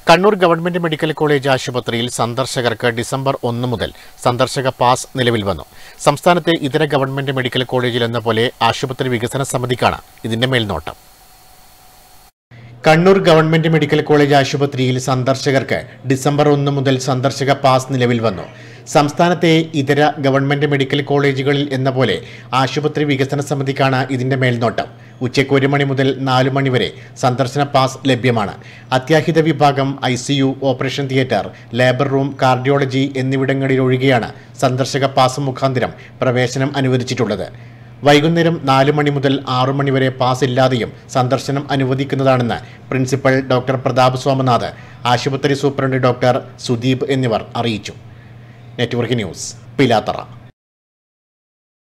Kannur government medical college ആശുപത്രിയിൽ സന്ദർശകർക്ക് December ഒന്ന് മുതൽ സന്ദർശക പാസ് നിലവിൽ വന്നു സംസ്ഥാനത്തെ ഇതര ഗവൺമെന്റ് മെഡിക്കൽ കോളേജിൽ എന്ന പോലെ ആശുപത്രി വികസന സമിതിക്കാണ് ഇതിന്റെ മേൽനോട്ടം കണ്ണൂർ ഗവൺമെന്റ് മെഡിക്കൽ കോളേജ് ആശുപത്രിയിൽ സന്ദർശകർക്ക് ഡിസംബർ ഒന്ന് മുതൽ സന്ദർശക പാസ് നിലവിൽ വന്നു സംസ്ഥാനത്തെ ഇതര ഗവൺമെന്റ് മെഡിക്കൽ കോളേജുകളിൽ എന്ന പോലെ ആശുപത്രി വികസന സമിതിക്കാണ് ഇതിന്റെ മേൽനോട്ടം ഉച്ചയ്ക്ക് ഒരു മണി മുതൽ നാല് മണി വരെ സന്ദർശന പാസ് ലഭ്യമാണ് അത്യാഹിത വിഭാഗം I C U operation theatre labour room cardiology എന്നിവിടങ്ങളിലൊഴികെയാണ് സന്ദർശക പാസ് മുഖാന്തരം പ്രവേശനം അനുവദിച്ചിട്ടുള്ളത് വൈകുന്നേരം നാല് മണി മുതൽ ആറു മണി വരെ പാസ് ഇല്ലാതെയും സന്ദർശനം അനുവദിക്കുന്നതാണെന്ന് പ്രിൻസിപ്പൽ ഡോക്ടർ പ്രതാപ് സോമനാഥ് ആശുപത്രി സൂപ്രണ്ട് ഡോക്ടർ സുദീപ് എന്നിവർ അറിയിച്ചു നെറ്റ്വർക്ക് ന്യൂസ് പിലാത്തറ